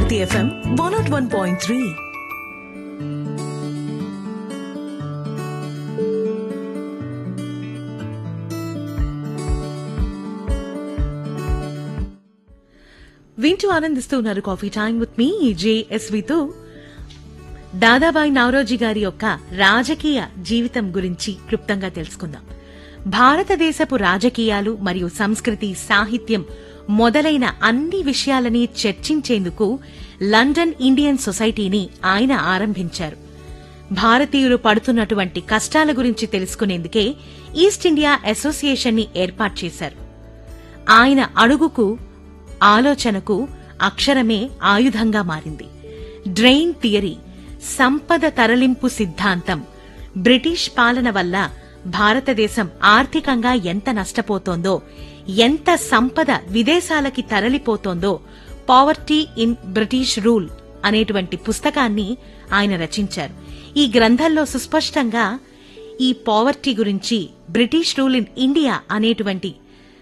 శక్తి FM one naught one point three వింటూ ఆనందిస్తూ ఉన్నారు కాఫీ టైం విత్ మీ జేఎస్వితో దాదాబాయి నవరోజీ గారి యొక్క రాజకీయ జీవితం గురించి క్లుప్తంగా తెలుసుకుందాం భారతదేశపు రాజకీయాలు మరియు సంస్కృతి సాహిత్యం మొదలైన అన్ని విషయాలని చర్చించేందుకు లండన్ ఇండియన్ సొసైటీని ఆయన ఆరంభించారు భారతీయులు పడుతున్నటువంటి కష్టాల గురించి తెలుసుకునేందుకే ఈస్ట్ ఇండియా అసోసియేషన్ ని ఏర్పాటు చేశారు ఆయన అడుగుకు ఆలోచనకు అక్షరమే ఆయుధంగా మారింది డ్రెయిన్ థియరీ సంపద తరలింపు సిద్ధాంతం బ్రిటిష్ పాలన వల్ల భారతదేశం ఆర్థికంగా ఎంత నష్టపోతోందో ఎంత సంపద విదేశాలకి తరలిపోతోందో పావర్టీ ఇన్ బ్రిటిష్ రూల్ అనేటువంటి పుస్తకాన్ని ఆయన రచించారు ఈ గ్రంథంలో సుస్పష్టంగా ఈ పావర్టీ గురించి బ్రిటిష్ రూల్ ఇన్ ఇండియా అనేటువంటి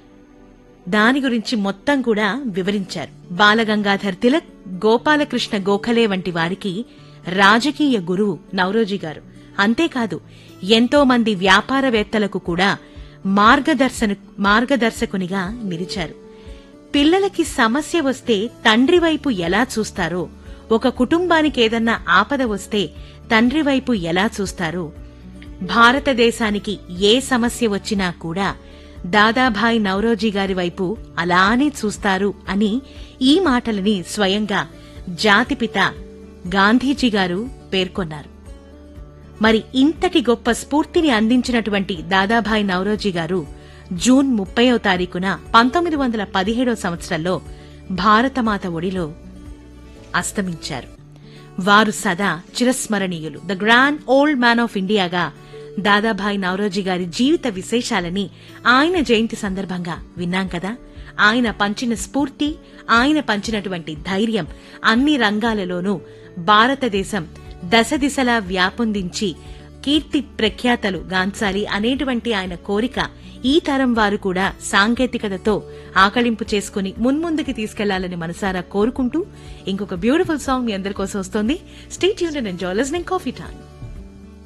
దాని గురించి మొత్తం కూడా వివరించారు బాలగంగాధర్ తిలక్ గోపాలకృష్ణ గోఖలే వంటి వారికి రాజకీయ గురువు నవరోజీ గారు అంతేకాదు ఎంతో మంది వ్యాపారవేత్తలకు కూడా మార్గదర్శన మార్గదర్శకునిగా నిలిచారు పిల్లలకి సమస్య వస్తే తండ్రి వైపు ఎలా చూస్తారో ఒక కుటుంబానికి ఏదన్నా ఆపద వస్తే తండ్రి వైపు ఎలా చూస్తారో భారతదేశానికి ఏ సమస్య వచ్చినా కూడా దాదాభాయ్ నవరోజీ గారి వైపు అలానే చూస్తారు అని ఈ మాటలని స్వయంగా జాతిపిత గాంధీజీ గారు పేర్కొన్నారు మరి ఇంతటి గొప్ప స్ఫూర్తిని అందించినటువంటి దాదాభాయ్ నవరోజీ గారు జూన్ ముప్పయో తారీఖున పంతొమ్మిది వందల పదిహేడో సంవత్సరంలో భారతమాత ఒడిలో అస్తమించారు వారు సదా చిరస్మరణీయులు the grand old man of ఇండియాగా దాదాభాయ్ నవరోజీ గారి జీవిత విశేషాలని ఆయన జయంతి సందర్భంగా విన్నాం కదా ఆయన పంచిన స్ఫూర్తి ఆయన పంచినటువంటి ధైర్యం అన్ని రంగాలలోనూ భారతదేశం దశ దిశలా వ్యాపొందించి కీర్తి ప్రఖ్యాతలు గాంచాలి అనేటువంటి ఆయన కోరిక ఈ తరం వారు కూడా సాంకేతికతతో ఆకలింపు చేసుకుని మున్ముందుకి తీసుకెళ్లాలని మనసారా కోరుకుంటూ ఇంకొక బ్యూటిఫుల్ సాంగ్ మీ అందరి కోసం వస్తోంది స్టేట్ యూన్ and enjoy listening coffee time